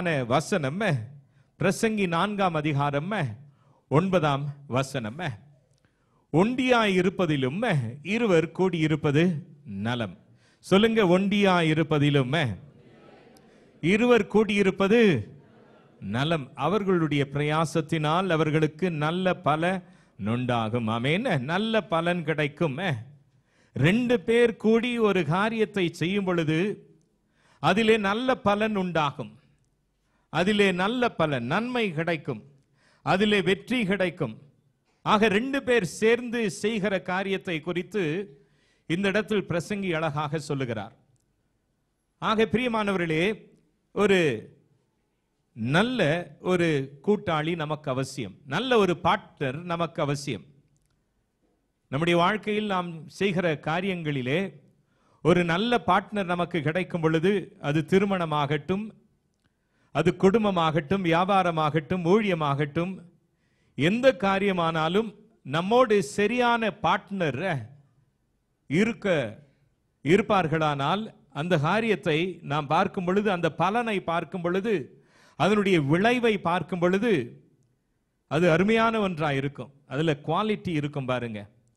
முக்கியமான வசனம் பிரசங்கி நான்காம் அதிகாரம் ஒன்பதாம் வசனம் ஒண்டியாய் இருப்பதிலும் இருவர் கூடியிருப்பது நலம் சொல்லுங்க ஒண்டியாய் இருப்பதிலும் இருவர் கூடியிருப்பது நலம் அவர்களுடைய பிரயாசத்தினால் அவர்களுக்கு நல்ல பல நுண்டாகும் ஆமென் நல்ல பலன் கிடைக்கும் ரெண்டு பேர் கூடி ஒரு காரியத்தை செய்யும் பொழுது அதிலே நல்ல பலன் உண்டாகும் அதிலே நல்ல பலன் நன்மை கிடைக்கும் அதிலே வெற்றி கிடைக்கும் ஆக ரெண்டு பேர் சேர்ந்து செய்கிற காரியத்தை குறித்து இந்த இடத்தில் பிரசங்கி அழகாக சொல்லுகிறார் ஆக பிரியமானவர்களே ஒரு நல்ல ஒரு கூட்டாளி நமக்கு அவசியம் நல்ல ஒரு பார்ட்னர் நமக்கு அவசியம் நம்முடைய வாழ்க்கையில் நாம் செய்கிற காரியங்களிலே ஒரு நல்ல பார்ட்னர் நமக்கு கிடைக்கும் பொழுது அது திருமணமாகட்டும் அது குடும்பமாகட்டும் வியாபாரமாகட்டும் ஊழியமாகட்டும் எந்த காரியமானாலும் நம்மோடு சரியான பார்ட்னர் இருக்க இருப்பார்களானால் அந்த காரியத்தை நாம் பார்க்கும் பொழுது அந்த பலனை பார்க்கும் பொழுது அதனுடைய விளைவை பார்க்கும் பொழுது அது அருமையான ஒன்றா இருக்கும் அதுல குவாலிட்டி இருக்கும் பாருங்க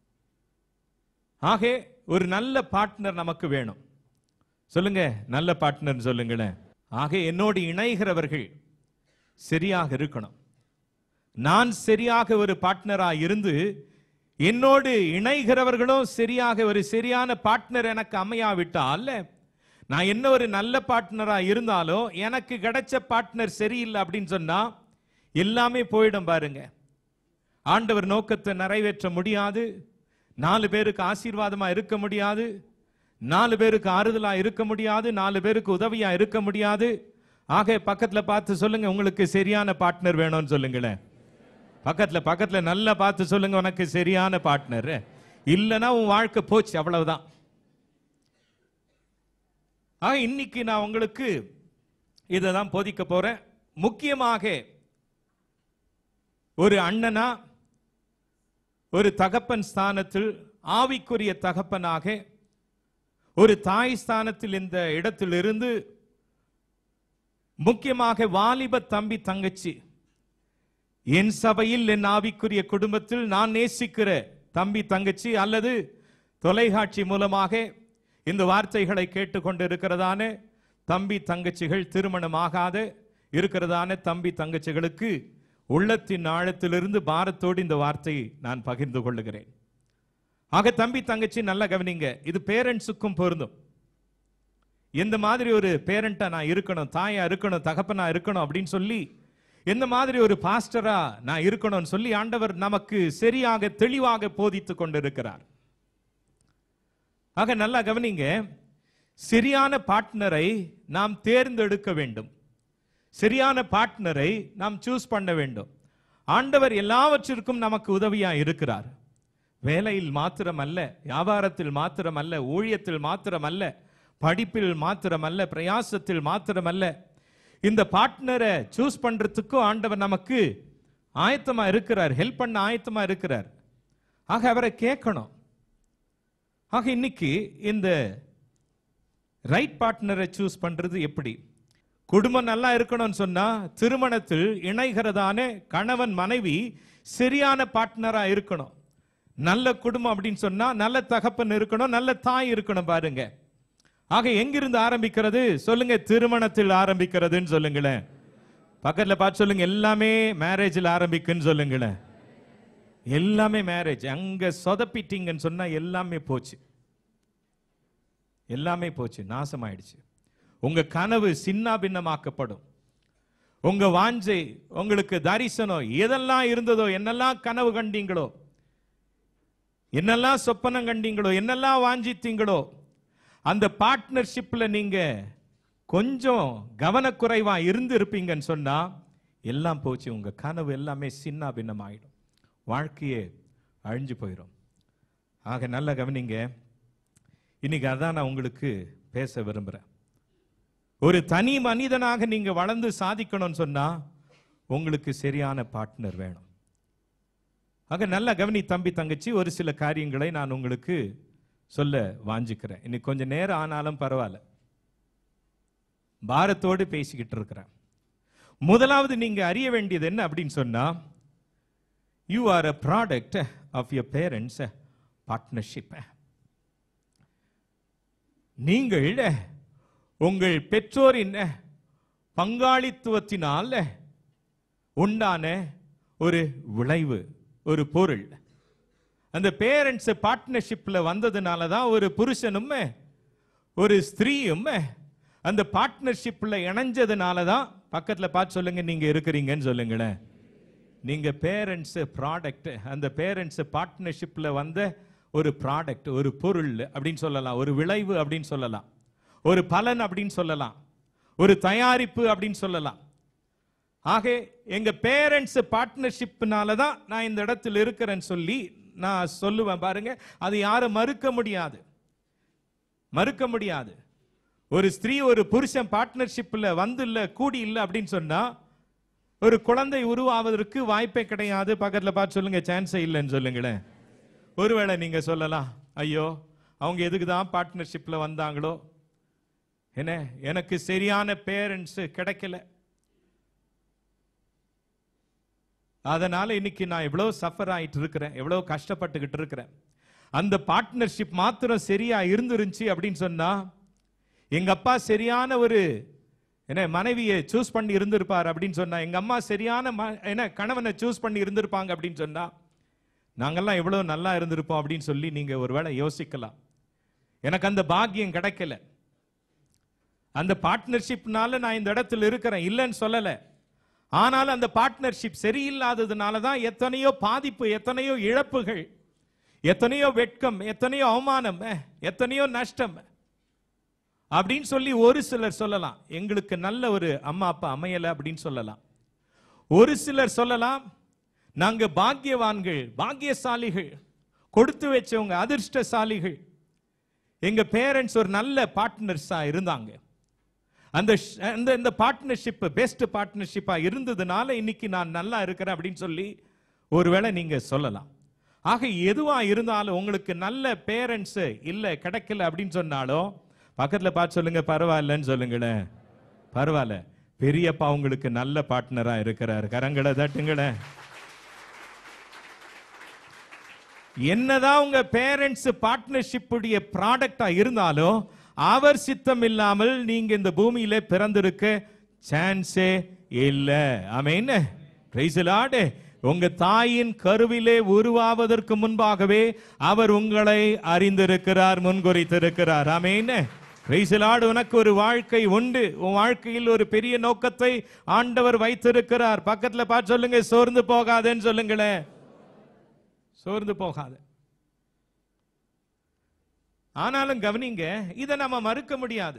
ஆக ஒரு நல்ல பார்ட்னர் நமக்கு வேணும் சொல்லுங்க நல்ல பார்ட்னர் சொல்லுங்களேன் ஆக என்னோடு இணைகிறவர்கள் சரியாக இருக்கணும் நான் சரியாக ஒரு பார்ட்னரா இருந்து என்னோடு இணைகிறவர்களும் சரியாக ஒரு சரியான பார்ட்னர் எனக்கு அமையாவிட்டால் நான் என்ன ஒரு நல்ல பார்ட்னரா இருந்தாலும் எனக்கு கிடைச்ச பார்ட்னர் சரியில்லை அப்படின்னு சொன்னா எல்லாமே போயிடும் பாருங்க ஆண்டவர் நோக்கத்தை நிறைவேற்ற முடியாது நாலு பேருக்கு ஆசீர்வாதமா இருக்க முடியாது நாலு பேருக்கு ஆறுதலா இருக்க முடியாது நாலு பேருக்கு உதவியா இருக்க முடியாது ஆக பக்கத்துல பார்த்து சொல்லுங்க உங்களுக்கு சரியான பார்ட்னர் வேணும்னு சொல்லுங்களேன் பக்கத்துல பக்கத்துல நல்லா பார்த்து சொல்லுங்க உனக்கு சரியான பார்ட்னர் இல்லைன்னா உன் வாழ்க்கை போச்சு அவ்வளவுதான் ஆக இன்னைக்கு நான் உங்களுக்கு இதை தான் போதிக்க போறேன் முக்கியமாக ஒரு அண்ணனா ஒரு தகப்பன் ஸ்தானத்தில் ஆவிக்குரிய தகப்பனாக ஒரு தாய் ஸ்தானத்தில் இந்த இடத்திலிருந்து முக்கியமாக வாலிப தம்பி தங்கச்சி என் சபையில் என் ஆவிக்குரிய குடும்பத்தில் நான் நேசிக்கிற தம்பி தங்கச்சி அல்லது தொலைக்காட்சி மூலமாக இந்த வார்த்தைகளை கேட்டுக்கொண்டு இருக்கிறதான தம்பி தங்கச்சிகள் திருமணமாகாத இருக்கிறதான தம்பி தங்கச்சிகளுக்கு உள்ளத்தின் ஆழத்திலிருந்து பாரத்தோடு இந்த வார்த்தையை நான் பகிர்ந்து கொள்ளுகிறேன் ஆக தம்பி தங்கச்சி நல்லா கவனிங்க இது பேரண்ட்ஸுக்கும் பொருந்தும் எந்த மாதிரி ஒரு பேரண்டா நான் இருக்கணும் தாயா இருக்கணும் தகப்பனா இருக்கணும் அப்படின்னு சொல்லி எந்த மாதிரி ஒரு பாஸ்டரா நான் இருக்கணும்னு சொல்லி ஆண்டவர் நமக்கு சரியாக தெளிவாக போதித்து கொண்டிருக்கிறார் ஆக நல்லா கவனிங்க சரியான பார்ட்னரை நாம் தேர்ந்தெடுக்க வேண்டும் சரியான பார்ட்னரை நாம் சூஸ் பண்ண வேண்டும் ஆண்டவர் எல்லாவற்றிற்கும் நமக்கு உதவியா இருக்கிறார் வேலையில் மாத்திரமல்ல வியாபாரத்தில் மாத்திரமல்ல ஊழியத்தில் மாத்திரமல்ல படிப்பில் மாத்திரமல்ல பிரயாசத்தில் மாத்திரமல்ல இந்த பார்ட்னரை சூஸ் பண்றதுக்கும் ஆண்டவர் நமக்கு ஆயத்தமா இருக்கிறார் ஹெல்ப் பண்ண ஆயத்தமா இருக்கிறார் ஆக அவரை கேட்கணும் ஆக இன்னைக்கு இந்த ரைட் பார்ட்னரை சூஸ் பண்றது எப்படி குடும்பம் நல்லா இருக்கணும்னு சொன்னா திருமணத்தில் இணைகிறதான கணவன் மனைவி சரியான பார்ட்னரா இருக்கணும் நல்ல குடும்பம் அப்படின்னு சொன்னா நல்ல தகப்பன் இருக்கணும் நல்ல தாய் இருக்கணும் பாருங்க ஆக எங்கிருந்து ஆரம்பிக்கிறது சொல்லுங்க திருமணத்தில் ஆரம்பிக்கிறதுன்னு சொல்லுங்களேன் பக்கத்துல பார்த்து சொல்லுங்க எல்லாமே மேரேஜில் ஆரம்பிக்குன்னு சொல்லுங்களேன் எல்லாமே மேரேஜ் அங்க சொதப்பிட்டீங்கன்னு சொன்னா எல்லாமே போச்சு எல்லாமே போச்சு நாசமாயிடுச்சு உங்க கனவு சின்ன பின்னமாக்கப்படும் உங்க வாஞ்சை உங்களுக்கு தரிசனம் எதெல்லாம் இருந்ததோ என்னெல்லாம் கனவு கண்டீங்களோ என்னெல்லாம் சொப்பனம் கண்டீங்களோ என்னெல்லாம் வாஞ்சித்தீங்களோ அந்த பார்ட்னர்ஷிப்ல நீங்க கொஞ்சம் கவனக்குறைவா இருந்து இருப்பீங்கன்னு சொன்னா எல்லாம் போச்சு உங்க கனவு எல்லாமே சின்ன பின்னமாயிடும் வாழ்க்கையே அழிஞ்சு போயிடும் ஆக நல்லா கவனிங்க இன்னைக்கு அதான் நான் உங்களுக்கு பேச விரும்புறேன் ஒரு தனி மனிதனாக நீங்க வளர்ந்து சாதிக்கணும்னு சொன்னா உங்களுக்கு சரியான பார்ட்னர் வேணும் ஆக நல்லா கவனி தம்பி தங்கச்சி ஒரு சில காரியங்களை நான் உங்களுக்கு சொல்ல வாஞ்சிக்கிறேன் இன்னைக்கு கொஞ்சம் நேரம் ஆனாலும் பரவாயில்ல பாரத்தோடு பேசிக்கிட்டு இருக்கிறேன் முதலாவது நீங்க அறிய வேண்டியது என்ன அப்படின்னு சொன்னா you are a product of your parents partnership நீங்கள் உங்கள் பெற்றோரின் பங்காளித்துவத்தினால் உண்டான ஒரு விளைவு ஒரு பொருள் அந்த பேரண்ட்ஸ் பார்ட்னர்ஷிப்ல வந்ததுனால தான் ஒரு புருஷனும் ஒரு ஸ்திரீயும் அந்த பார்ட்னர்ஷிப்ல இணைஞ்சதுனால தான் பக்கத்துல பார்த்து சொல்லுங்க நீங்க இருக்கிறீங்கன்னு சொல்லுங்களேன் நீங்க பேரண்ட்ஸ் ப்ராடக்ட் அந்த பேரண்ட்ஸ் பார்ட்னர்ஷிப்ல வந்த ஒரு ப்ராடக்ட் ஒரு பொருள் அப்படின்னு சொல்லலாம் ஒரு விளைவு அப்படின்னு சொல்லலாம் ஒரு பலன் அப்படின்னு சொல்லலாம் ஒரு தயாரிப்பு அப்படின்னு சொல்லலாம் ஆக எங்க பேரண்ட்ஸ் பார்ட்னர்ஷிப்னால தான் நான் இந்த இடத்துல இருக்கிறேன்னு சொல்லி நான் சொல்லுவேன் பாருங்க அது யாரும் மறுக்க முடியாது மறுக்க முடியாது ஒரு ஸ்திரீ ஒரு புருஷன் பார்ட்னர்ஷிப்ல வந்து இல்ல கூடி இல்ல அப்படின்னு சொன்னா ஒரு குழந்தை உருவாவதற்கு வாய்ப்பே கிடையாது பக்கத்துல பார்த்து சொல்லுங்க சான்ஸே இல்லைன்னு சொல்லுங்களேன் ஒருவேளை நீங்க சொல்லலாம் ஐயோ அவங்க எதுக்கு தான் பார்ட்னர்ஷிப்ல வந்தாங்களோ என்ன எனக்கு சரியான பேரண்ட்ஸ் கிடைக்கல அதனால இன்னைக்கு நான் எவ்வளவு சஃபர் ஆயிட்டு இருக்கிறேன் எவ்வளவு கஷ்டப்பட்டுக்கிட்டு இருக்கிறேன் அந்த பார்ட்னர்ஷிப் மாத்திரம் சரியா இருந்துருந்துச்சு அப்படின்னு சொன்னா எங்க அப்பா சரியான ஒரு என்ன மனைவியை சூஸ் பண்ணி இருந்திருப்பார் அப்படின்னு சொன்னா எங்க அம்மா சரியான ம- என்ன கணவனை சூஸ் பண்ணி இருந்திருப்பாங்க அப்படின்னு சொன்னா நாங்கெல்லாம் எவ்வளவு நல்லா இருந்திருப்போம் அப்படின்னு சொல்லி நீங்க ஒருவேளை யோசிக்கலாம் எனக்கு அந்த பாக்கியம் கிடைக்கல அந்த பார்ட்னர்ஷிப்னால நான் இந்த இடத்துல இருக்கிறேன் இல்லைன்னு சொல்லல ஆனாலும் அந்த பார்ட்னர்ஷிப் சரியில்லாததுனால தான் எத்தனையோ பாதிப்பு எத்தனையோ இழப்புகள் எத்தனையோ வெட்கம் எத்தனையோ அவமானம் அஹ், எத்தனையோ நஷ்டம் அப்படின்னு சொல்லி ஒரு சிலர் சொல்லலாம் எங்களுக்கு நல்ல ஒரு அம்மா அப்பா அமையல அப்படின்னு சொல்லலாம் ஒரு சிலர் சொல்லலாம் நாங்க பாக்கியவான்கள் பாக்கியசாலிகள் கொடுத்து வச்சவங்க அதிர்ஷ்டசாலிகள் எங்க பேரண்ட்ஸ் ஒரு நல்ல பார்ட்னர்ஸா இருந்தாங்க அந்த ஷ்- அந்த இந்த பார்ட்னர்ஷிப் பெஸ்ட் பார்ட்னர்ஷிப்பா இருந்ததுனால இன்னைக்கு நான் நல்லா இருக்கிறேன் அப்படின்னு சொல்லி ஒருவேளை நீங்க சொல்லலாம் ஆக எதுவா இருந்தாலும் உங்களுக்கு நல்ல பேரண்ட்ஸ் இல்ல கிடைக்கல அப்படின்னு சொன்னாலும் பக்கத்துல பார்த்து சொல்லுங்க பரவாயில்லன்னு சொல்லுங்களேன் பரவாயில்ல பெரியப்பா உங்களுக்கு நல்ல பார்ட்னரா இருக்கிறார் கரங்களை தட்டுங்களேன் என்னதான் உங்க பேரண்ட்ஸ் பார்ட்னர்ஷிப் உடைய ப்ராடக்டா இருந்தாலும் அவர் சித்தம் இல்லாமல் நீங்க இந்த பூமியில பிறந்திருக்க சான்ஸே இல்ல ஆமென் பிரைஸ் லார்ட் உங்க தாயின் கருவிலே உருவாவதற்கு முன்பாகவே அவர் உங்களை அறிந்திருக்கிறார் முன்குறித்திருக்கிறார் ஆமென் பிரைஸ் லார்ட் உனக்கு ஒரு வாழ்க்கை உண்டு உன் வாழ்க்கையில் ஒரு பெரிய நோக்கத்தை ஆண்டவர் வைத்திருக்கிறார் பக்கத்துல பார்த்து சொல்லுங்க சோர்ந்து போகாதேன்னு சொல்லுங்களேன் சோர்ந்து போகாது ஆனாலும் கவனிங்க இதை நம்ம மறுக்க முடியாது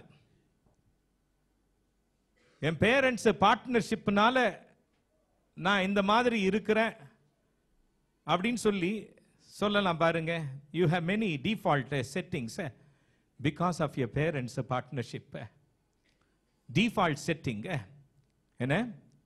என் பேரண்ட்ஸ் பார்ட்னர்ஷிப்னால நான் இந்த மாதிரி இருக்கிறேன் அப்படின்னு சொல்லி சொல்லலாம் பாருங்க you have many default settings because of your parents partnership default setting என்ன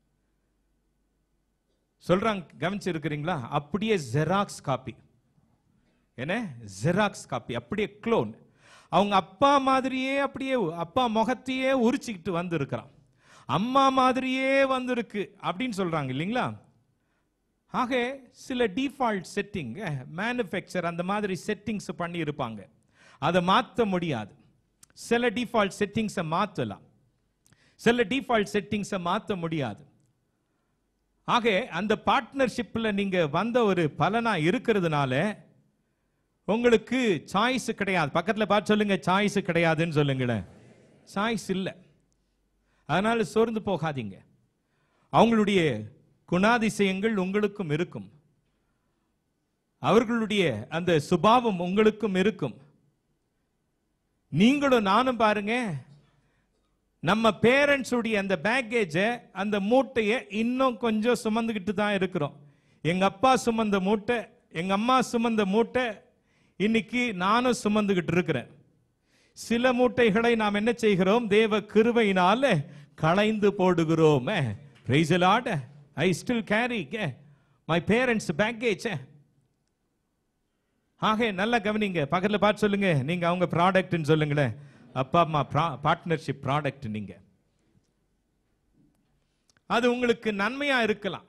சொல்றாங்க கவனிச்சிருக்கிறீங்களா அப்படியே ஜெராக்ஸ் காப்பி என்ன ஜெராக்ஸ் காப்பி அப்படியே க்ளோன் அவங்க அப்பா மாதிரியே அப்படியே அப்பா முகத்தையே உரிச்சுக்கிட்டு வந்திருக்கிறான் அம்மா மாதிரியே வந்திருக்கு அப்படின்னு சொல்றாங்க இல்லைங்களா ஆக சில டிஃபால்ட் செட்டிங் மேனுஃபேக்சர் அந்த மாதிரி செட்டிங்ஸ் பண்ணி இருப்பாங்க அதை மாற்ற முடியாது சில டிஃபால்ட் செட்டிங்ஸை மாற்றலாம் சில டிஃபால்ட் செட்டிங்ஸை மாற்ற முடியாது ஆக அந்த பார்ட்னர்ஷிப்ல நீங்க வந்த ஒரு பலனா இருக்கிறதுனால உங்களுக்கு சாய்ஸ் கிடையாது பக்கத்துல பார்த்து சொல்லுங்க சாய்ஸ் கிடையாதுன்னு சொல்லுங்களேன் சாய்ஸ் இல்லை அதனால சோர்ந்து போகாதீங்க அவங்களுடைய குணாதிசயங்கள் உங்களுக்கும் இருக்கும் அவர்களுடைய அந்த சுபாவம் உங்களுக்கும் இருக்கும் நீங்களும் நானும் பாருங்க நம்ம பேரண்ட்ஸ் உடைய அந்த பேக்கேஜை அந்த மூட்டையை இன்னும் கொஞ்சம் சுமந்துக்கிட்டு தான் இருக்கிறோம் எங்க அப்பா சுமந்த மூட்டை எங்க அம்மா சுமந்த மூட்டை இன்னைக்கு நானும் சுமந்துகிட்டு இருக்கிறேன் சில மூட்டைகளை நாம் என்ன செய்கிறோம் தேவ கிருபையினால களைந்து போடுகிறோம் praise Lord I still carry my parents package ஆக நல்லா கவனிங்க பக்கத்துல பார்த்து சொல்லுங்க நீங்க அவங்க ப்ராடக்ட்னு சொல்லுங்களேன் அப்பா அம்மா பார்ட்னர்ஷிப் ப்ராடக்ட் நீங்க அது உங்களுக்கு நன்மையா இருக்கலாம்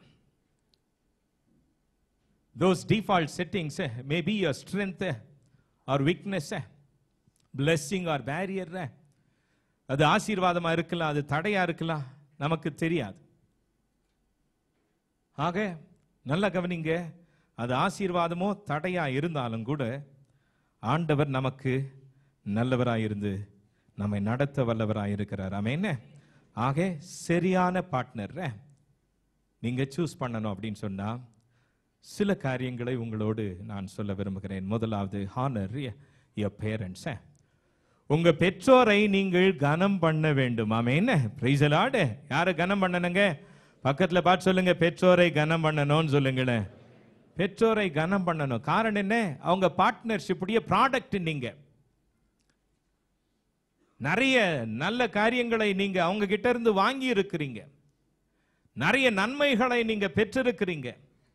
those default settings eh, may be your strength eh, or weakness eh, blessing or barrier eh. அது ஆசீர்வாதமா இருக்கலாம் அது தடையா இருக்கலாம் நமக்கு தெரியாது ஆக நல்லா கவனிங்க அது ஆசீர்வாதமோ தடையா இருந்தாலும் கூட ஆண்டவர் நமக்கு நல்லவராய் இருந்து நம்மை நடத்த வல்லவராய் இருக்கிறார் ஆமென் என்ன ஆக சரியான பார்ட்னர் நீங்க சூஸ் பண்ணணும் அப்படின்னு சொன்னா சில காரியங்களை உங்களோடு நான் சொல்ல விரும்புகிறேன் முதலாவது ஹானர் your parents eh. உங்க பெற்றோரை நீங்கள் கனம் பண்ண வேண்டும் ஆமே என்ன பிரைசலாடு யாரை கனம் பண்ணணுங்க பக்கத்துல பார்த்து சொல்லுங்க பெற்றோரை கனம் பண்ணணும்னு சொல்லுங்களேன் பெற்றோரை கனம் பண்ணணும் காரணம் என்ன அவங்க பார்ட்னர்ஷிப் உடைய ப்ராடக்ட் நீங்க நிறைய நல்ல காரியங்களை நீங்க அவங்க கிட்ட இருந்து வாங்கி இருக்கிறீங்க நிறைய நன்மைகளை நீங்க பெற்றிருக்கிறீங்க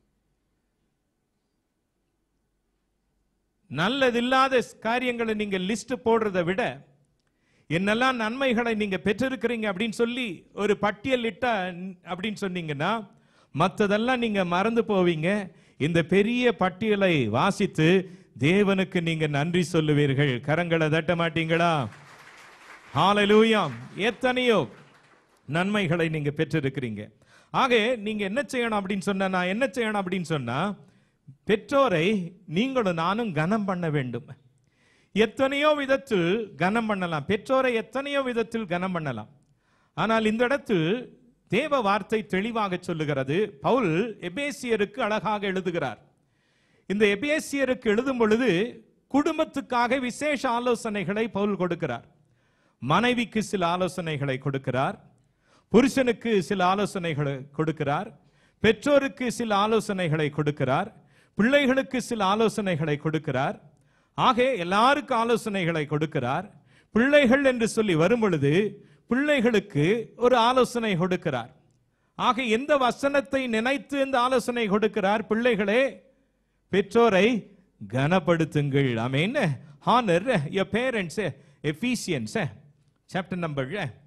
நல்லதில்லாத காரியங்களை நீங்க லிஸ்ட் போடுறதை விட என்னெல்லாம் நன்மைகளை நீங்க பெற்றிருக்கிறீங்க அப்படின்னு சொல்லி ஒரு பட்டியலிட்டா அப்படின்னு சொன்னீங்கன்னா மற்றதெல்லாம் நீங்க மறந்து போவீங்க இந்த பெரிய பட்டியலை வாசித்து தேவனுக்கு நீங்க நன்றி சொல்லுவீர்கள் கரங்களை தட்ட மாட்டீங்களா ஹalleluya எத்தனையோ நன்மைகளை நீங்க பெற்றிருக்கிறீங்க ஆக நீங்க என்ன செய்யணும் அப்படின்னு சொன்னா நான் என்ன செய்யணும் அப்படின்னு சொன்னா பெற்றோரை நீங்களும் நானும் கனம் பண்ண வேண்டும் எத்தனையோ விதத்தில் கனம் பண்ணலாம் பெற்றோரை எத்தனையோ விதத்தில் கனம் பண்ணலாம் ஆனால் இந்த இடத்தில் தேவ வார்த்தை தெளிவாக சொல்லுகிறது பவுல் எபேசியருக்கு அழகாக எழுதுகிறார் இந்த எபேசியருக்கு எழுதும் பொழுது குடும்பத்துக்காக விசேஷ ஆலோசனைகளை பவுல் கொடுக்கிறார் மனைவிக்கு சில ஆலோசனைகளை கொடுக்கிறார் புருஷனுக்கு சில ஆலோசனைகளை கொடுக்கிறார் பெற்றோருக்கு சில ஆலோசனைகளை கொடுக்கிறார் பிள்ளைகளுக்கு சில ஆலோசனைகளை கொடுக்கிறார் ஆக எல்லாருக்கும் ஆலோசனைகளை கொடுக்கிறார் பிள்ளைகள் என்று சொல்லி வரும் பொழுது பிள்ளைகளுக்கு ஒரு ஆலோசனை கொடுக்கிறார் ஆக எந்த வசனத்தை நினைத்து இந்த ஆலோசனை கொடுக்கிறார் பிள்ளைகளே பெற்றோரை கனப்படுத்துங்கள் ஆமென் honour your parents Ephesians chapter number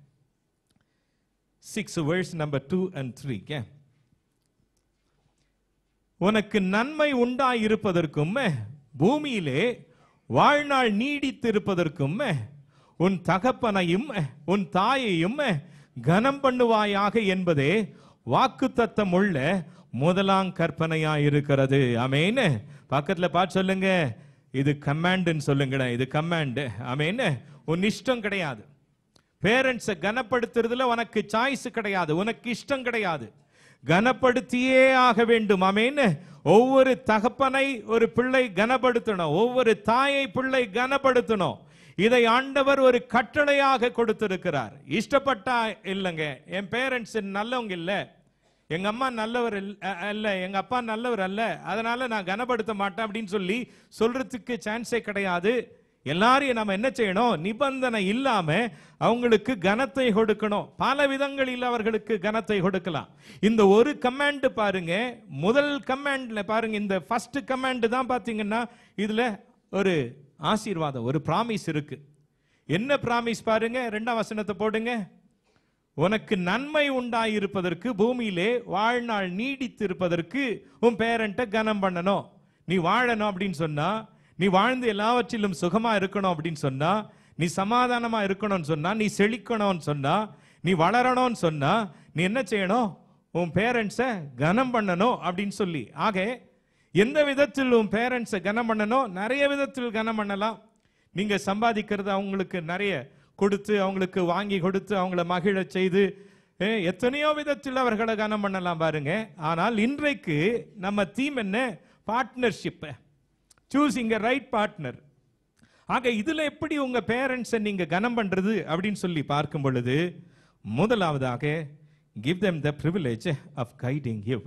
6 verse number 2 and 3 உனக்கு நன்மை உண்டாயிருப்பதற்கும் பூமியிலே வாழ்நாள் நீடித்திருப்பதற்கும் உன் தகப்பனையும் உன் தாயையும் கனம் பண்ணுவாயாக என்பதே வாக்குத்தத்தம் உள்ள முதலாம் கற்பனையாயிருக்கிறது அமேன் பக்கத்துல பார்த்து சொல்லுங்க இது கமாண்டுன்னு சொல்லுங்களேன் இது கமாண்ட் அமேன் உன் இஷ்டம் கிடையாது பேரண்ட்ஸை கனப்படுத்துறதுல உனக்கு சாய்ஸ் கிடையாது உனக்கு இஷ்டம் கிடையாது கனப்படுத்தியே ஆக வேண்டும் ஆமேன்னு ஒவ்வொரு தகப்பனை ஒரு பிள்ளை கனப்படுத்தணும் ஒவ்வொரு தாயை பிள்ளை கனப்படுத்தணும் இதை ஆண்டவர் ஒரு கட்டளையாக கொடுத்திருக்கிறார் இஷ்டப்பட்டா இல்லைங்க என் பேரண்ட்ஸ் நல்லவங்க இல்ல எங்க அம்மா நல்லவர் இல்ல- அ- அல்ல எங்க அப்பா நல்லவர் அல்ல அதனால நான் கனப்படுத்த மாட்டேன் அப்படின்னு சொல்லி சொல்றதுக்கு சான்ஸே கிடையாது எல்லாரையும் நம்ம என்ன செய்யணும் நிபந்தனை இல்லாம அவங்களுக்கு கனத்தை கொடுக்கணும் பல விதங்களில் அவர்களுக்கு கனத்தை கொடுக்கலாம் இந்த ஒரு கமாண்ட் பாருங்க முதல் கமாண்ட்ல பாருங்க இந்த ஃபர்ஸ்ட் கமாண்ட் தான் பாத்தீங்கன்னா இதுல ஒரு ஆசீர்வாதம் ஒரு பிராமிஸ் இருக்கு என்ன பிராமிஸ் பாருங்க ரெண்டாம் வசனத்தை போடுங்க உனக்கு நன்மை உண்டாயிருப்பதற்கு பூமியிலே வாழ்நாள் நீடித்திருப்பதற்கு உன் பேரண்ட்டை கனம் பண்ணணும் நீ வாழணும் அப்படின்னு சொன்னா நீ வாழ்ந்து எல்லாவற்றிலும் சுகமா இருக்கணும் அப்படின்னு சொன்னா நீ சமாதானமா இருக்கணும்னு சொன்னா நீ செழிக்கணும்னு சொன்னா நீ வளரணும்னு சொன்னா நீ என்ன செய்யணும் உன் பேரண்ட்ஸை கனம் பண்ணணும் அப்படின்னு சொல்லி ஆக எந்த விதத்தில் உன் பேரண்ட்ஸை கனம் பண்ணணும் நிறைய விதத்தில் கனம் பண்ணலாம் நீங்க சம்பாதிக்கிறது அவங்களுக்கு நிறைய கொடுத்து அவங்களுக்கு வாங்கி கொடுத்து அவங்கள மகிழச் செய்து ஏ, எத்தனையோ விதத்தில் அவர்களை கனம் பண்ணலாம் பாருங்க ஆனால் இன்றைக்கு நம்ம தீம் என்ன பார்ட்னர்ஷிப் சூசிங் ரைட் பார்ட்னர் ஆக இதுல எப்படி உங்க பேரண்ட்ஸை நீங்க கனம் பண்றது அப்படின்னு சொல்லி பார்க்கும் பொழுது முதலாவதாக give them the privilege of guiding you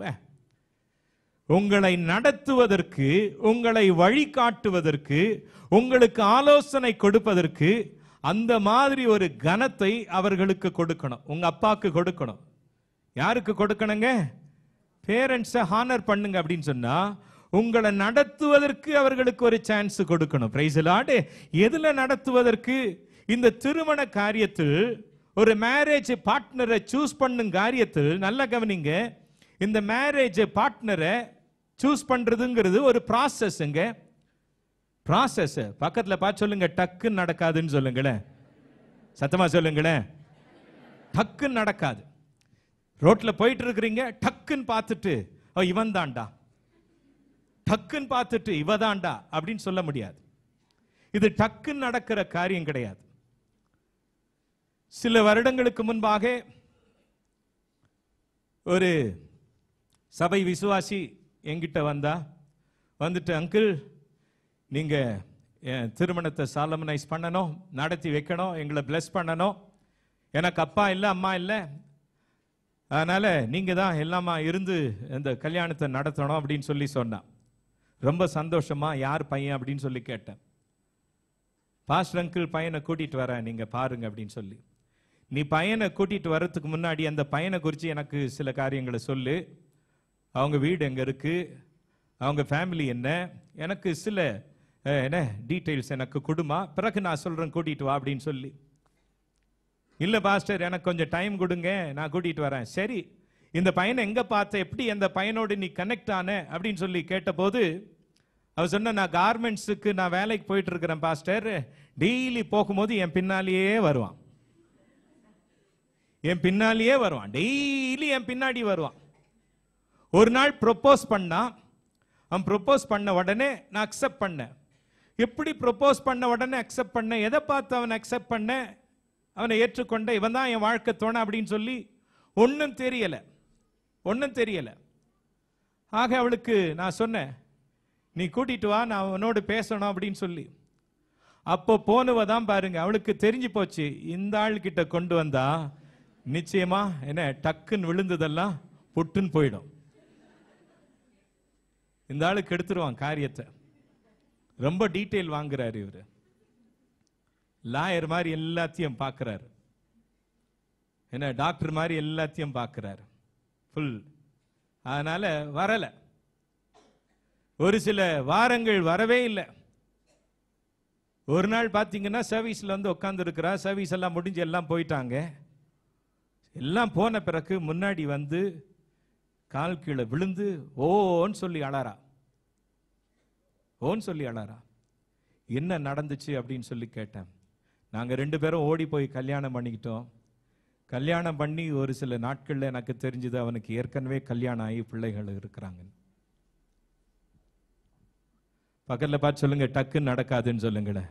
உங்களை நடத்துவதற்கு உங்களை வழிகாட்டுவதற்கு உங்களுக்கு ஆலோசனை கொடுப்பதற்கு அந்த மாதிரி ஒரு கனத்தை அவர்களுக்கு கொடுக்கணும் உங்க அப்பாக்கு கொடுக்கணும் யாருக்கு கொடுக்கணுங்க பேரண்ட்ஸை ஹானர் பண்ணுங்க அப்படின்னு சொன்னா உங்களை நடத்துவதற்கு அவர்களுக்கு ஒரு சான்ஸ் கொடுக்கணும் பிரைஸ் லாடு எதுல நடத்துவதற்கு இந்த திருமண காரியத்தில் ஒரு மேரேஜ் பார்ட்னரை சூஸ் பண்ணும் காரியத்தில் நல்ல கவனிங்க இந்த மேரேஜ் பார்ட்னரை சூஸ் பண்றதுங்கிறது ஒரு ப்ராசஸ்ங்க ப்ராசஸ் பக்கத்துல பார்த்து சொல்லுங்க டக்குன்னு நடக்காதுன்னு சொல்லுங்களேன் சத்தமா சொல்லுங்களேன் டக்குன்னு நடக்காது ரோட்ல போயிட்டு இருக்கிறீங்க டக்குன்னு பார்த்துட்டு ஓ இவன் தான்டா டக்குன்னு பார்த்துட்டு இவ தான்டா அப்படின்னு சொல்ல முடியாது இது டக்குன்னு நடக்கிற காரியம் கிடையாது சில வருடங்களுக்கு முன்பாக ஒரு சபை விசுவாசி என்கிட்ட வந்தா வந்துட்டு அங்கிள் நீங்க என் திருமணத்தை சாலமனைஸ் பண்ணணும் நடத்தி வைக்கணும் எங்களை bless பண்ணணும் எனக்கு அப்பா இல்லை அம்மா இல்லை அதனால நீங்க தான் எல்லாமா இருந்து இந்த கல்யாணத்தை நடத்தணும் அப்படின்னு சொல்லி சொன்னான் ரொம்ப சந்தோஷமா யார் பையன் அப்படின்னு சொல்லி கேட்டேன் பாஸ்டர் அங்கிள் பையனை கூட்டிட்டு வரேன் நீங்க பாருங்க அப்படின்னு சொல்லி நீ பையனை கூட்டிட்டு வர்றதுக்கு முன்னாடி அந்த பையனை குறித்து எனக்கு சில காரியங்களை சொல்லு அவங்க வீடு எங்க இருக்கு அவங்க ஃபேமிலி என்ன எனக்கு சில அஹ், என்ன டீட்டெயில்ஸ் எனக்கு கொடுமா பிறகு நான் சொல்றேன் கூட்டிட்டு வா அப்படின்னு சொல்லி இல்ல பாஸ்டர் எனக்கு கொஞ்சம் டைம் கொடுங்க நான் கூட்டிட்டு வரேன் சரி இந்த பையனை எங்க பார்த்த எப்படி அந்த பையனோடு நீ கனெக்ட் ஆன அப்படின்னு சொல்லி கேட்டபோது அவர் சொன்ன நான் கார்மெண்ட்ஸுக்கு நான் வேலைக்கு போயிட்டு இருக்கிறேன் பாஸ்டர் டெய்லி போகும்போது என் பின்னாலேயே வருவான் என் பின்னாலேயே வருவான் டெய்லி என் பின்னாடி வருவான் ஒரு நாள் ப்ரொப்போஸ் பண்ணா அவன் ப்ரொப்போஸ் பண்ண உடனே நான் அக்செப்ட் பண்ணேன் எப்படி ப்ரொப்போஸ் பண்ண உடனே அக்செப்ட் பண்ண எதை பார்த்து அவனை அக்செப்ட் பண்ண அவனை ஏற்றுக்கொண்ட இவன் தான் என் வாழ்க்கை தோண அப்படின்னு சொல்லி ஒன்றும் தெரியல ஒன்றும் தெரியல ஆக அவளுக்கு நான் சொன்னேன் நீ கூட்டிட்டு வா நான் அவனோடு பேசணும் அப்படின்னு சொல்லி அப்போ போனவ தான் பாருங்க அவளுக்கு தெரிஞ்சு போச்சு இந்த ஆள் கிட்ட கொண்டு வந்தா நிச்சயமா என்ன டக்குன்னு விழுந்ததெல்லாம் புட்டுன்னு போயிடும் இந்த ஆளுக்கு எடுத்துருவான் காரியத்தை ரொம்ப டீட்டெயில் வாங்குறாரு இவரு லாயர் மாதிரி எல்லாத்தையும் பார்க்கறாரு என்ன டாக்டர் மாதிரி எல்லாத்தையும் பார்க்கறாரு ஃபுல் அதனால வரல ஒரு சில வாரங்கள் வரவே இல்லை ஒரு நாள் பார்த்தீங்கன்னா சர்வீஸ்ல வந்து உட்கார்ந்து இருக்கிறா சர்வீஸ் எல்லாம் முடிஞ்சு எல்லாம் போயிட்டாங்க எல்லாம் போன பிறகு முன்னாடி வந்து கால் கீழே விழுந்து ஓன்னு சொல்லி அழறா ஓன்னு சொல்லி அழறா என்ன நடந்துச்சு அப்படின்னு சொல்லி கேட்டேன் நாங்க ரெண்டு பேரும் ஓடி போய் கல்யாணம் பண்ணிக்கிட்டோம் கல்யாணம் பண்ணி ஒரு சில நாட்கள்ல எனக்கு தெரிஞ்சது அவனுக்கு ஏற்கனவே கல்யாணம் ஆகி பிள்ளைகள் இருக்கிறாங்க பக்கத்துல பார்த்து சொல்லுங்க டக்குன்னு நடக்காதுன்னு சொல்லுங்களேன்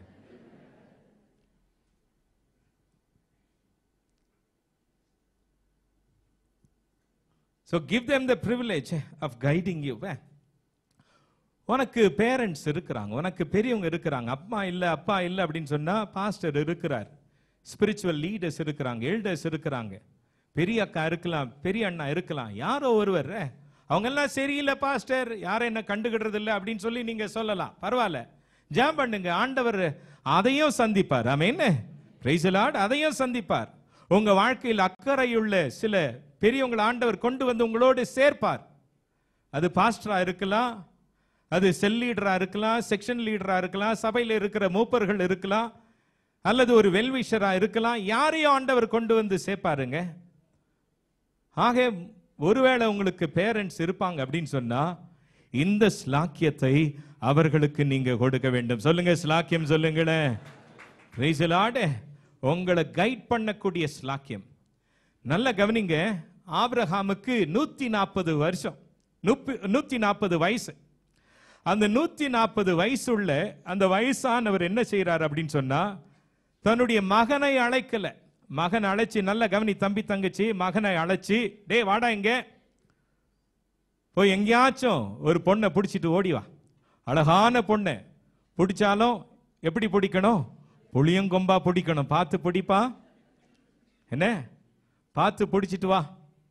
So give them the privilege of guiding you. eh? உனக்கு பேரண்ட்ஸ் இருக்கிறாங்க உனக்கு பெரியவங்க இருக்கிறாங்க அப்பா இல்ல அப்பா இல்ல அப்படின்னு சொன்னா பாஸ்டர் இருக்கிறார் ஸ்பிரிச்சுவல் லீடர்ஸ் இருக்கிறாங்க எல்டர்ஸ் இருக்கிறாங்க பெரிய அக்கா இருக்கலாம் பெரிய அண்ணா இருக்கலாம் யாரோ ஒருவர் eh, அவங்க எல்லாம் சரியில்லை பாஸ்டர் யாரும் என்ன கண்டுகிடுறது இல்லை அப்படின்னு சொல்லி நீங்க சொல்லலாம் பரவாயில்ல ஜாம் பண்ணுங்க ஆண்டவர் அதையும் சந்திப்பார் ஆமென் பிரைஸ் லார்ட் அதையும் சந்திப்பார் உங்க வாழ்க்கையில் அக்கறையுள்ள சில பெரியவங்களை ஆண்டவர் கொண்டு வந்து உங்களோடு சேர்ப்பார் அது பாஸ்டரா இருக்கலாம் அது செல் லீடரா இருக்கலாம் செக்ஷன் லீடரா இருக்கலாம் சபையில் இருக்கிற மூப்பர்கள் இருக்கலாம் அல்லது ஒரு வெல்விஷரா இருக்கலாம் யாரையும் ஆண்டவர் கொண்டு வந்து சேர்ப்பாருங்க ஆக ஒருவேளை உங்களுக்கு பேரண்ட்ஸ் இருப்பாங்க அப்படின்னு சொன்னா இந்த ஸ்லாக்கியத்தை அவர்களுக்கு நீங்க கொடுக்க வேண்டும் சொல்லுங்க ஸ்லாக்கியம் சொல்லுங்களேன் Praise the Lord. உங்களை கைட் பண்ணக்கூடிய ஸ்லாக்கியம் நல்ல கவனிங்க ஆபிரகாமுக்கு நூத்தி நாற்பது வருஷம் நுப்பி- நூத்தி நாற்பது வயசு அந்த நூத்தி நாற்பது வயசுள்ள அந்த வயசானவர் என்ன செய்யறாரு அப்படின்னு சொன்னா தன்னுடைய மகனை அழைக்கல மகன் அழைச்சி நல்ல கவனி தம்பி தங்கச்சி மகனை அழைச்சி டேய் வாடா இங்க போய் எங்கேயாச்சும் ஒரு பொண்ணை பிடிச்சிட்டு ஓடி வா அழகான பொண்ணை பிடிச்சாலும் எப்படி பிடிக்கணும் புளியங்கொம்பா பிடிக்கணும் பார்த்து பிடிப்பா என்ன பார்த்து பிடிச்சிட்டு வா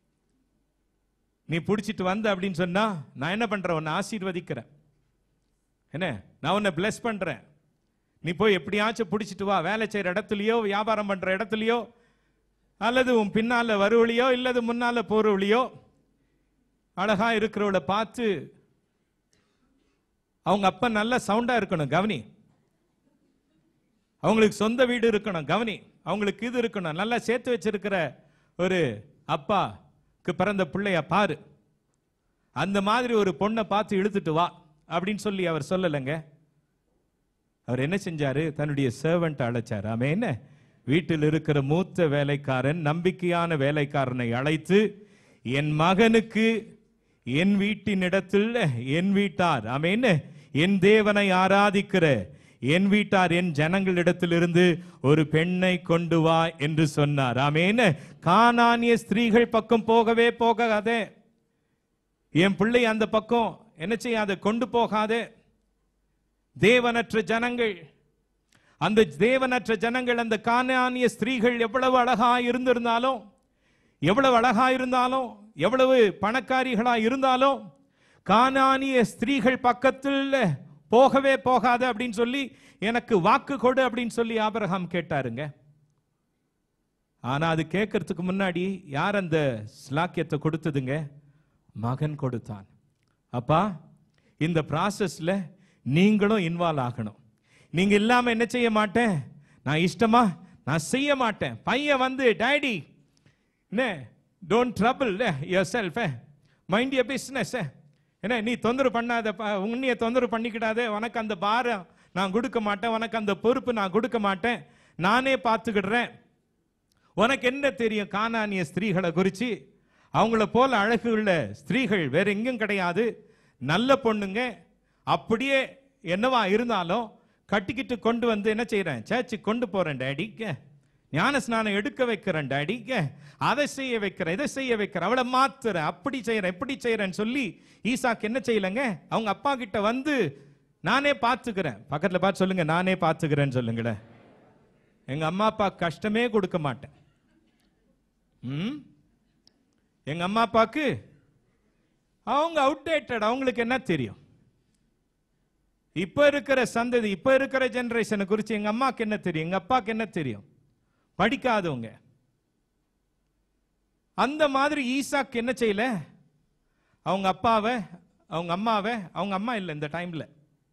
நீ பிடிச்சிட்டு வந்த அப்படின்னு சொன்னா நான் என்ன பண்றேன் உன்னை ஆசீர்வதிக்கிறேன் என்ன நான் உன்னை bless பண்றேன் நீ போய் எப்படியாச்சும் பிடிச்சிட்டு வா வேலை செய்யற இடத்துலயோ வியாபாரம் பண்ற இடத்துலயோ அல்லது உன் பின்னால வருவழியோ இல்லது முன்னால போறவழியோ அழகா இருக்கிறவளை பார்த்து அவங்க அப்பா நல்ல சவுண்டா இருக்கணும் கவனி அவங்களுக்கு சொந்த வீடு இருக்கணும் கவனி அவங்களுக்கு இது இருக்கணும் நல்லா சேர்த்து வச்சிருக்கிற ஒரு அப்பாக்கு பிறந்த பிள்ளைய பாரு அந்த மாதிரி ஒரு பொண்ணை பார்த்து இழுத்துட்டு வா அப்படின்னு சொல்லி அவர் சொல்லலைங்க அவர் என்ன செஞ்சாரு தன்னுடைய சர்வெண்ட் அழைச்சார் அவன் என்ன வீட்டில் இருக்கிற மூத்த வேலைக்காரன் நம்பிக்கையான வேலைக்காரனை அழைத்து என் மகனுக்கு என் வீட்டினிடத்தில் என் வீட்டார் அவன் என்ன என் தேவனை ஆராதிக்கிற என் வீட்டார் என் ஜனங்களிடத்திலிருந்து ஒரு பெண்ணை கொண்டு வா என்று சொன்னார் ஆமேன் கானானிய ஸ்திரீகள் பக்கம் போகவே போகாதே என் பிள்ளை அந்த பக்கம் என்ன செய்யாத கொண்டு போகாதே தேவனற்ற ஜனங்கள் அந்த தேவனற்ற ஜனங்கள் அந்த கானானிய ஸ்திரீகள் எவ்வளவு அழகா இருந்திருந்தாலும் எவ்வளவு அழகா இருந்தாலும் எவ்வளவு பணக்காரிகளா இருந்தாலும் கானானிய ஸ்திரீகள் பக்கத்தில் போகவே போகாத அப்படின்னு சொல்லி எனக்கு வாக்கு கொடு அப்படின்னு சொல்லி ஆபிரகாம் கேட்டாருங்க ஆனா அது கேட்கறதுக்கு முன்னாடி யார் அந்த ஸ்லாக்கியத்தை கொடுத்ததுங்க மகன் கொடுத்தான் அப்பா இந்த ப்ராசஸ்ல நீங்களும் இன்வால்வ் ஆகணும் நீங்க இல்லாம என்ன செய்ய மாட்டேன் நான் இஷ்டமா நான் செய்ய மாட்டேன் பையன் வந்து டேடி என்ன don't trouble yourself mind your business என்ன நீ தொந்தரவு பண்ணாத உன்னைய தொந்தரவு பண்ணிக்கிடாதே உனக்கு அந்த பாரம் நான் கொடுக்க மாட்டேன் உனக்கு அந்த பொறுப்பு நான் கொடுக்க மாட்டேன் நானே பார்த்துக்கிடுறேன் உனக்கு என்ன தெரியும் கானானிய ஸ்திரீகளை குறித்து அவங்கள போல அழகு உள்ள ஸ்திரீகள் வேற எங்கேயும் கிடையாது நல்ல பொண்ணுங்க அப்படியே என்னவா இருந்தாலும் கட்டிக்கிட்டு கொண்டு வந்து என்ன செய்றேன் சேர்ச்சுக்கு கொண்டு போறேன் டேடிக்கு ஞான ஸ்நானம் எடுக்க வைக்கிறேன் டேடிக்கு அதை செய்ய வைக்கிறேன் இதை செய்ய வைக்கிறேன் அவளை மாத்துறேன் அப்படி செய்யறேன் இப்படி செய்யறேன்னு சொல்லி ஈசாக்கு என்ன செய்யலைங்க அவங்க அப்பா கிட்ட வந்து நானே பார்த்துக்கிறேன் பக்கத்துல பார்த்து சொல்லுங்க நானே பார்த்துக்கிறேன்னு சொல்லுங்களேன் எங்க அம்மா அப்பா கஷ்டமே கொடுக்க மாட்டேன் ம் எங்க அம்மா அப்பாக்கு அவங்க அவுடேட்டட் அவங்களுக்கு என்ன தெரியும் இப்ப இருக்கிற சந்ததி இப்ப இருக்கிற ஜெனரேஷனை குறித்து எங்க அம்மாக்கு என்ன தெரியும் எங்க அப்பாக்கு என்ன தெரியும் படிக்காதவங்க அந்த மாதிரி ஈசாக்கு என்ன செய்யல அவங்க அப்பாவை அவங்க அம்மாவை அவங்க அம்மா இல்லை இந்த டைம்ல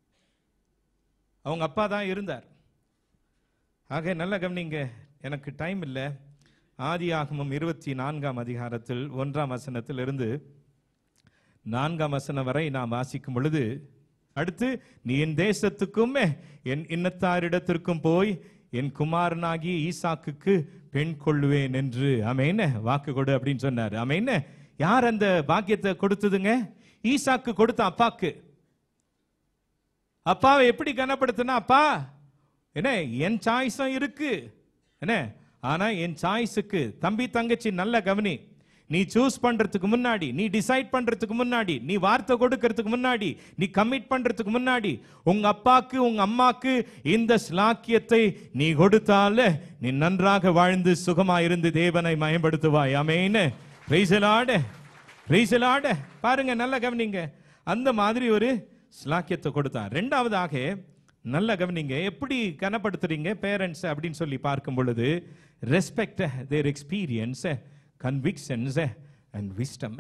அவங்க அப்பா தான் இருந்தார் ஆக நல்ல கவனிங்க எனக்கு டைம் இல்லை ஆதி ஆகமம் இருபத்தி நான்காம் அதிகாரத்தில் ஒன்றாம் வசனத்தில் இருந்து நான்காம் வசனம் வரை நாம் வாசிக்கும் பொழுது அடுத்து நீ என் தேசத்துக்கும் என் இன்னத்தாரிடத்திற்கும் போய் என் குமாரனாகிய ஈசாக்குக்கு பெண் கொள்ளுவேன் என்று அமேன வாக்கு கொடு அப்படின்னு சொன்னார் அமேன யார் அந்த பாக்கியத்தை கொடுத்ததுங்க ஈசாக்கு கொடுத்த அப்பாக்கு அப்பாவை எப்படி கனப்படுத்தினா அப்பா என்ன என் சாய்ஸும் இருக்கு என்ன ஆனா என் சாய்ஸுக்கு தம்பி தங்கச்சி நல்ல கவனி நீ சூஸ் பண்றதுக்கு முன்னாடி நீ டிசைட் பண்றதுக்கு முன்னாடி நீ வார்த்தை கொடுக்கறதுக்கு முன்னாடி நீ கமிட் பண்றதுக்கு முன்னாடி உங்க அப்பாக்கு உங்க அம்மாக்கு இந்த ஸ்லாக்கியத்தை நீ கொடுத்தால நீ நன்றாக வாழ்ந்து சுகமா இருந்து தேவனை மயப்படுத்துவாய் அமேன்னு பிரைசலாட பிரைசலாட பாருங்க நல்ல கவனிங்க அந்த மாதிரி ஒரு ஸ்லாக்கியத்தை கொடுத்தான் ரெண்டாவதாக நல்ல கவனிங்க எப்படி கனப்படுத்துறீங்க பேரண்ட்ஸ் அப்படின்னு சொல்லி பார்க்கும் பொழுது respect their experience convictions and wisdom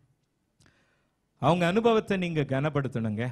அவங்க அனுபவத்தை நீங்க கனப்படுத்தணுங்க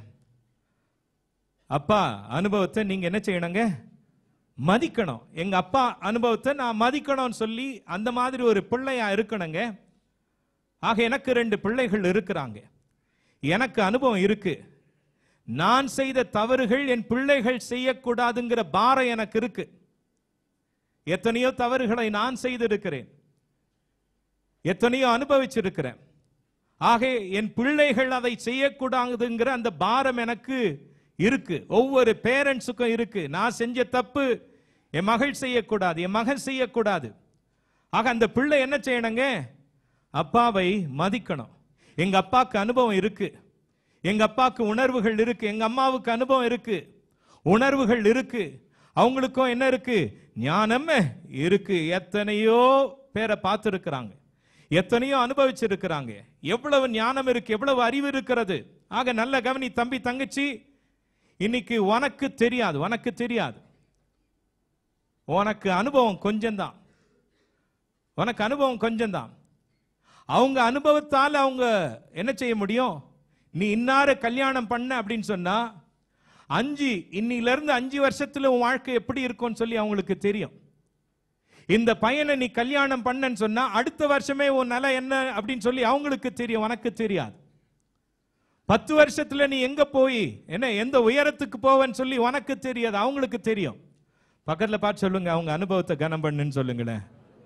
அப்பா அனுபவத்தை நீங்க என்ன செய்யணுங்க மதிக்கணும் எங்க அப்பா அனுபவத்தை நான் மதிக்கணும்னு சொல்லி அந்த மாதிரி ஒரு பிள்ளையா இருக்கணுங்க ஆக எனக்கு ரெண்டு பிள்ளைகள் இருக்கிறாங்க எனக்கு அனுபவம் இருக்கு நான் செய்த தவறுகள் என் பிள்ளைகள் செய்யக்கூடாதுங்கிற பாரம் எனக்கு இருக்கு எத்தனையோ தவறுகளை நான் செய்திருக்கிறேன் எத்தனையோ அனுபவிச்சிருக்கிறேன் ஆக என் பிள்ளைகள் அதை செய்யக்கூடாதுங்கிற அந்த பாரம் எனக்கு இருக்கு ஒவ்வொரு பேரண்ட்ஸுக்கும் இருக்கு நான் செஞ்ச தப்பு என் மகள் செய்யக்கூடாது என் மகன் செய்யக்கூடாது ஆக அந்த பிள்ளை என்ன செய்யணுங்க அப்பாவை மதிக்கணும் எங்க அப்பாவுக்கு அனுபவம் இருக்கு எங்க அப்பாவுக்கு உணர்வுகள் இருக்கு எங்க அம்மாவுக்கு அனுபவம் இருக்கு உணர்வுகள் இருக்கு அவங்களுக்கும் என்ன இருக்கு ஞானம் இருக்கு எத்தனையோ பேரை பார்த்துருக்கிறாங்க எத்தனையோ அனுபவிச்சிருக்கிறாங்க எவ்வளவு ஞானம் இருக்கு எவ்வளவு அறிவு இருக்கிறது ஆக நல்ல கவனி தம்பி தங்கச்சி இன்னைக்கு உனக்கு தெரியாது உனக்கு தெரியாது உனக்கு அனுபவம் கொஞ்சம்தான் உனக்கு அனுபவம் கொஞ்சம்தான் அவங்க அனுபவத்தால் அவங்க என்ன செய்ய முடியும் நீ இன்னார கல்யாணம் பண்ண அப்படின்னு சொன்னா அஞ்சு இன்னில இருந்து அஞ்சு வருஷத்துல உன் வாழ்க்கை எப்படி இருக்கும்னு சொல்லி அவங்களுக்கு தெரியும் இந்த பையனை நீ கல்யாணம் பண்ணன்னு சொன்னா அடுத்த வருஷமே உன் நிலை என்ன அப்படின்னு சொல்லி அவங்களுக்கு தெரியும் உனக்கு தெரியாது பத்து வருஷத்துல நீ எங்க போய் என்ன எந்த உயரத்துக்கு போவன்னு சொல்லி உனக்கு தெரியாது அவங்களுக்கு தெரியும் பக்கத்துல பார்த்து சொல்லுங்க அவங்க அனுபவத்தை கனம் பண்ணுன்னு சொல்லுங்களேன்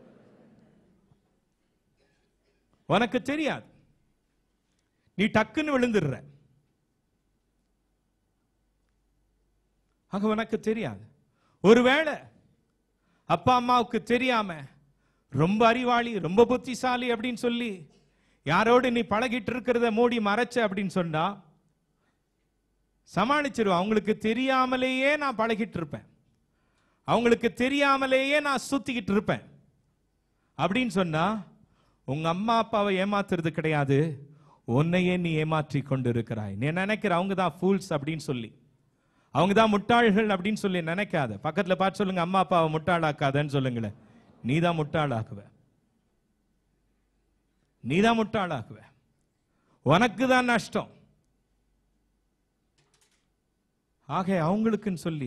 உனக்கு தெரியாது நீ டக்குன்னு விழுந்துடுற ஆக உனக்கு தெரியாது ஒருவேளை அப்பா அம்மாவுக்கு தெரியாம ரொம்ப அறிவாளி ரொம்ப புத்திசாலி அப்படின்னு சொல்லி யாரோடு நீ பழகிட்டு இருக்கிறத மூடி மறைச்ச அப்படின்னு சொன்னா சமாளிச்சிருவா அவங்களுக்கு தெரியாமலேயே நான் பழகிட்டு இருப்பேன் அவங்களுக்கு தெரியாமலேயே நான் சுத்திக்கிட்டு இருப்பேன் அப்படின்னு சொன்னா உங்க அம்மா அப்பாவை ஏமாத்துறது கிடையாது உன்னையே நீ ஏமாற்றி கொண்டு இருக்கிறாய் நீ நினைக்கிற அவங்க தான் ஃபூல்ஸ் அப்படின்னு சொல்லி அவங்க தான் முட்டாள்கள் அப்படின்னு சொல்லி நினைக்காத பக்கத்துல பார்த்து சொல்லுங்க அம்மா அப்பாவை முட்டாளாக்காதன்னு சொல்லுங்களேன் நீ தான் முட்டாளாக்குவ நீ தான் முட்டாளாக்குவ உனக்கு தான் நஷ்டம் ஆக அவங்களுக்குன்னு சொல்லி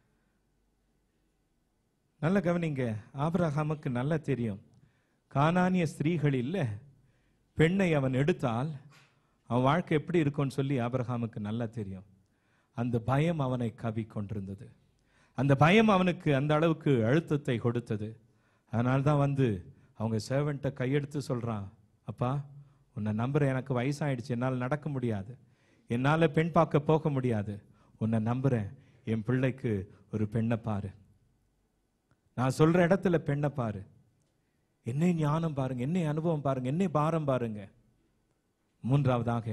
நல்ல கவனிங்க ஆபிரகாமுக்கு நல்லா தெரியும் கானானிய ஸ்திரீகள் இல்ல பெண்ணை அவன் எடுத்தால் அவன் வாழ்க்கை எப்படி இருக்கும்னு சொல்லி ஆபிரகாமுக்கு நல்லா தெரியும் அந்த பயம் அவனை கவி கொண்டிருந்தது அந்த பயம் அவனுக்கு அந்த அளவுக்கு அழுத்தத்தை கொடுத்தது அதனால தான் வந்து அவங்க சேவன்ட்ட கையெடுத்து சொல்றான் அப்பா உன்னை நம்புற எனக்கு வயசாயிடுச்சு என்னால் நடக்க முடியாது என்னால் பெண் பார்க்க போக முடியாது உன்னை நம்புறேன் என் பிள்ளைக்கு ஒரு பெண்ணை பாரு நான் சொல்ற இடத்துல பெண்ணை பாரு என்னை ஞானம் பாருங்க என்னை அனுபவம் பாருங்க என்னை பாரம் பாருங்க மூன்றாவதாக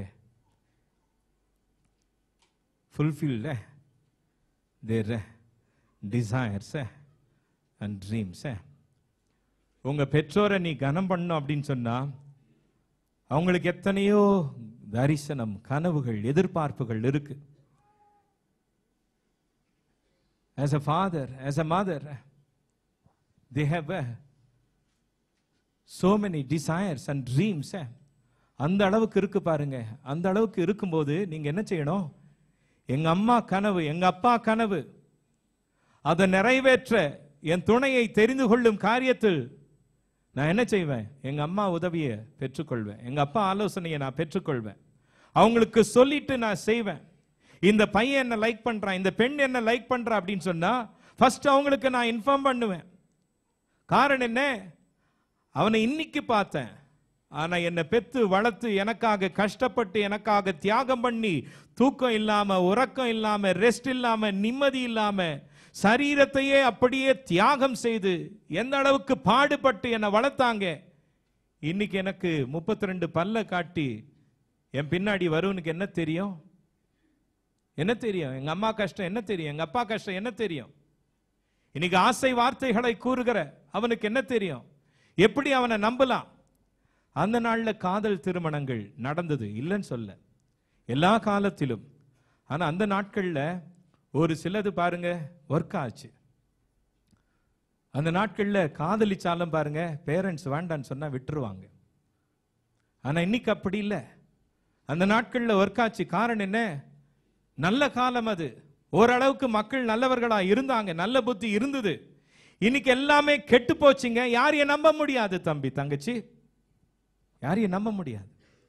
fulfill eh, their eh, desires eh, and dreams. eh. உங்க பெற்றோரை நீ கனம் பண்ணும் அப்படின்னு சொன்னா அவங்களுக்கு எத்தனையோ தரிசனம் கனவுகள் எதிர்பார்ப்புகள் இருக்கு as a father as a mother they have eh, so many desires and dreams eh. அந்த அளவுக்கு இருக்கு பாருங்க அந்த அளவுக்கு இருக்கும்போது நீங்க என்ன செய்யணும் எங்க அம்மா கனவு எங்க அப்பா கனவு அதை நிறைவேற்ற என் துணையை தெரிந்து கொள்ளும் காரியத்தில் நான் என்ன செய்வேன் எங்க அம்மா உதவியை பெற்றுக்கொள்வேன் எங்க அப்பா ஆலோசனையை நான் பெற்றுக்கொள்வேன் அவங்களுக்கு சொல்லிட்டு நான் செய்வேன் இந்த பையன் என்ன லைக் பண்றான் இந்த பெண் என்ன லைக் பண்றா அப்படின்னு சொன்னா ஃபர்ஸ்ட் அவங்களுக்கு நான் இன்ஃபார்ம் பண்ணுவேன் காரணம் என்ன அவனை இன்னைக்கு பார்த்தேன் ஆனா என்னை பெத்து வளர்த்து எனக்காக கஷ்டப்பட்டு எனக்காக தியாகம் பண்ணி தூக்கம் இல்லாம உறக்கம் இல்லாம ரெஸ்ட் இல்லாம நிம்மதி இல்லாம சரீரத்தையே அப்படியே தியாகம் செய்து எந்த அளவுக்கு பாடுபட்டு என்னை வளர்த்தாங்க இன்னைக்கு எனக்கு முப்பத்தி ரெண்டு பல்ல காட்டி என் பின்னாடி வருவனுக்கு என்ன தெரியும் என்ன தெரியும் எங்க அம்மா கஷ்டம் என்ன தெரியும் எங்க அப்பா கஷ்டம் என்ன தெரியும் இன்னைக்கு ஆசை வார்த்தைகளை கூறுகிற அவனுக்கு என்ன தெரியும் எப்படி அவனை நம்பலாம் அந்த நாள்ல காதல் திருமணங்கள் நடந்தது இல்லைன்னு சொல்ல எல்லா காலத்திலும் ஆனா அந்த நாட்கள்ல ஒரு சிலது பாருங்க ஒர்க் ஆச்சு அந்த நாட்கள்ல காதலிச்சாலும் பாருங்க பேரண்ட்ஸ் வேண்டான்னு சொன்னா விட்டுருவாங்க ஆனா இன்னைக்கு அப்படி இல்லை அந்த நாட்கள்ல ஒர்க் ஆச்சு காரணம் என்ன நல்ல காலம் அது ஓரளவுக்கு மக்கள் நல்லவர்களா இருந்தாங்க நல்ல புத்தி இருந்தது இன்னைக்கு எல்லாமே கெட்டு போச்சுங்க யாரையும் நம்ப முடியாது தம்பி தங்கச்சி யாரையும் நம்ப முடியாது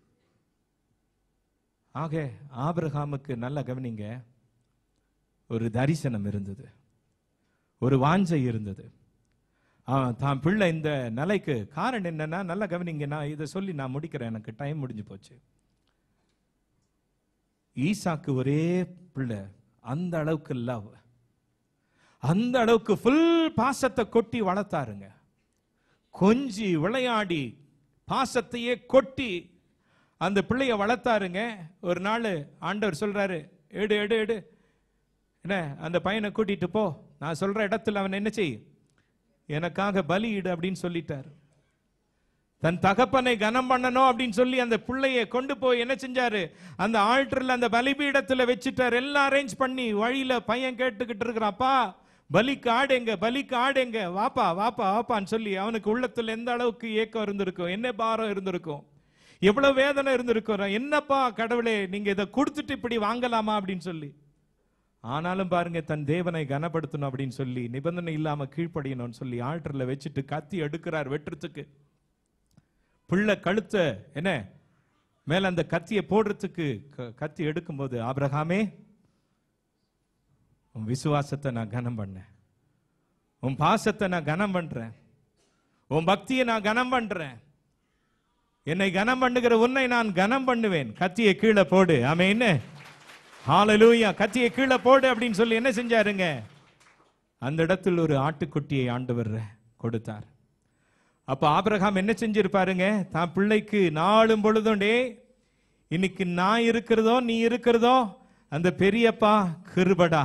ஆக ஆபிரகாமுக்கு நல்ல கவனிங்க ஒரு தரிசனம் இருந்தது ஒரு வாஞ்சை இருந்தது ஆ, தான் பிள்ளை இந்த நிலைக்கு காரணம் என்னன்னா நல்லா கவனிங்க நான் இதை சொல்லி நான் முடிக்கிறேன் எனக்கு டைம் முடிஞ்சு போச்சு ஈசாக்கு ஒரே பிள்ளை அந்த அளவுக்கு லவ் அந்த அளவுக்கு ஃபுல் பாசத்தை கொட்டி வளர்த்தாருங்க கொஞ்சி விளையாடி பாசத்தையே கொட்டி அந்த பிள்ளைய வளர்த்தாருங்க ஒரு நாள் ஆண்டவர் சொல்றாரு எடு எடு எடு என்ன அந்த பையனை கூட்டிட்டு போ நான் சொல்ற இடத்துல அவன் என்ன செய் எனக்காக பலியிடு அப்படின்னு சொல்லிட்டார் தன் தகப்பனை கனம் பண்ணணும் அப்படின்னு சொல்லி அந்த பிள்ளைய கொண்டு போய் என்ன செஞ்சாரு அந்த ஆல்டர்ல அந்த பலிபீடத்துல வச்சுட்டார் எல்லாம் அரேஞ்ச் பண்ணி வழியில பையன் கேட்டுக்கிட்டு இருக்கிறாப்பா பலிக்கு ஆடுங்க பலிக்கு ஆடுங்க வாப்பா வாப்பா வாப்பான்னு சொல்லி அவனுக்கு உள்ளத்துல எந்த அளவுக்கு ஏக்கம் இருந்திருக்கும் என்ன பாரம் இருந்திருக்கும் எவ்வளவு வேதனை இருந்திருக்கும் என்னப்பா கடவுளே நீங்க இதை கொடுத்துட்டு இப்படி வாங்கலாமா அப்படின்னு சொல்லி ஆனாலும் பாருங்க தன் தேவனை கனப்படுத்தணும் அப்படின்னு சொல்லி நிபந்தனை இல்லாம கீழ்ப்படியணும்னு சொல்லி ஆல்டர்ல வச்சுட்டு கத்தி எடுக்கிறார் வெட்டுறதுக்கு பிள்ளை கழுத்த என்ன மேல அந்த கத்தியை போடுறதுக்கு க- கத்தி எடுக்கும்போது ஆபிரகாமே உன் விசுவாசத்தை நான் கனம் பண்ணேன் உன் பாசத்தை நான் கனம் பண்றேன் உன் பக்தியை நான் கனம் பண்றேன் என்னை கனம் பண்ணுகிற உன்னை நான் கனம் பண்ணுவேன் கத்தியை கீழே போடு ஆமென் என்ன ஹalleluya கத்தியை கீழே போடு அப்படின்னு சொல்லி என்ன செஞ்சாருங்க அந்த இடத்தில் ஒரு ஆட்டுக்குட்டியை ஆண்டவர் கொடுத்தார் அப்ப ஆபிரகாம் என்ன செஞ்சிருப்பாருங்க தான் பிள்ளைக்கு நாளும் பொழுதும் டே இன்னைக்கு நான் இருக்கிறதோ நீ இருக்கிறதோ அந்த பெரியப்பா கிருபடா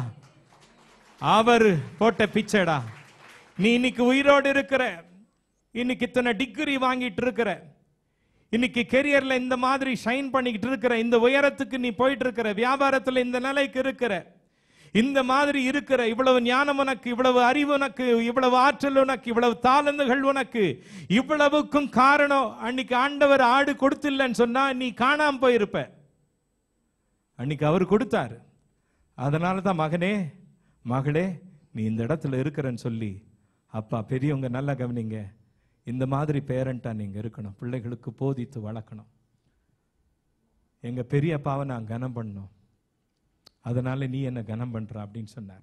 அவர் போட்ட பிச்சைடா நீ இன்னைக்கு உயிரோடு இருக்கிற இன்னைக்கு இத்தனை டிகிரி வாங்கிட்டு இருக்கிற இன்னைக்கு கெரியர்ல இந்த மாதிரி ஷைன் பண்ணிக்கிட்டு இருக்கிற இந்த உயரத்துக்கு நீ போயிட்டு இருக்கிற வியாபாரத்துல இந்த நிலைக்கு இருக்கிற இந்த மாதிரி இருக்கிற இவ்வளவு ஞானம் உனக்கு இவ்வளவு அறிவு உனக்கு இவ்வளவு ஆற்றல் உனக்கு இவ்வளவு தாளந்துகள் உனக்கு இவ்வளவுக்கும் காரணம் அன்னைக்கு ஆண்டவர் ஆடு கொடுத்தில்லன்னு சொன்னா நீ காணாம போயிருப்ப அன்னைக்கு அவர் கொடுத்தாரு அதனால தான் மகனே மகளே நீ இந்த இடத்துல இருக்கிறன்னு சொல்லி அப்பா பெரியவங்க நல்லா கவனிங்க இந்த மாதிரி பேரண்டா நீங்க இருக்கணும் பிள்ளைகளுக்கு போதித்து வளர்க்கணும் எங்க பெரியப்பாவை நான் கனம் பண்ணணும் அதனால நீ என்ன கனம் பண்ற அப்படின்னு சொன்னார்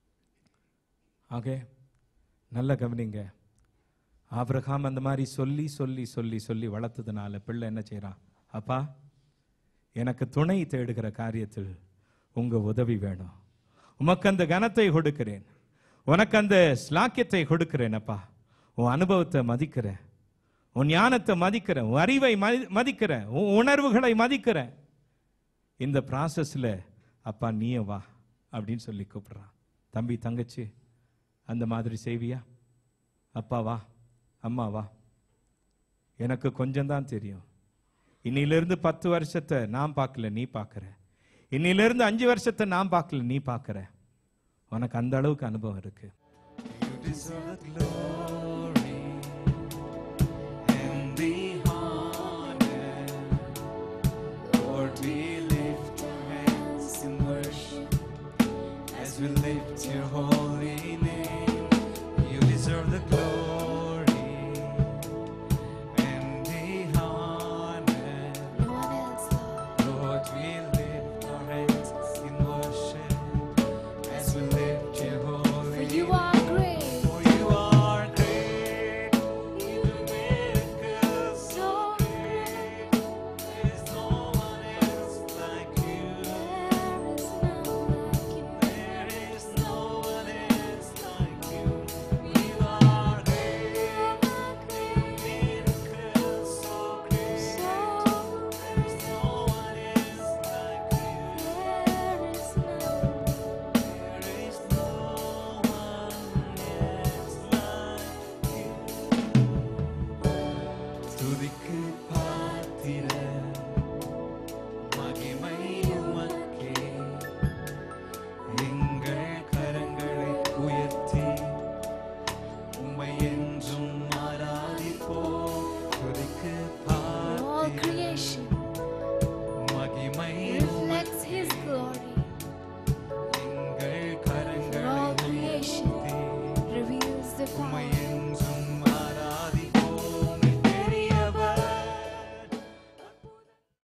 ஆகே நல்ல கவனிங்க ஆபிரகாம் அந்த மாதிரி சொல்லி சொல்லி சொல்லி சொல்லி வளர்த்ததுனால பிள்ளை என்ன செய்றான் அப்பா எனக்கு துணை தேடுகிற காரியத்தில் உங்க உதவி வேணும் உமக்கு அந்த கனத்தை கொடுக்கிறேன் உனக்கு அந்த ஸ்லாக்கியத்தை கொடுக்கிறேன் அப்பா உன் அனுபவத்தை மதிக்கிறேன் உன் ஞானத்தை மதிக்கிறேன் உன் அறிவை மதி- மதிக்கிறேன் உன் உணர்வுகளை மதிக்கிறேன் இந்த ப்ராசஸில் அப்பா நீயே வா அப்படின்னு சொல்லி கூப்பிடுறான் தம்பி தங்கச்சி அந்த மாதிரி செய்வியா அப்பா வா அம்மா வா எனக்கு கொஞ்சம் தான் தெரியும் இன்னிலிருந்து பத்து வருஷத்தை நான் பார்க்கல நீ பார்க்குற இன்னிலிருந்து அஞ்சு வருஷத்தை நான் பார்க்கல நீ பார்க்குற உனக்கு அந்த அளவுக்கு அனுபவம் இருக்கு You deserve the glory and the honor. Lord, we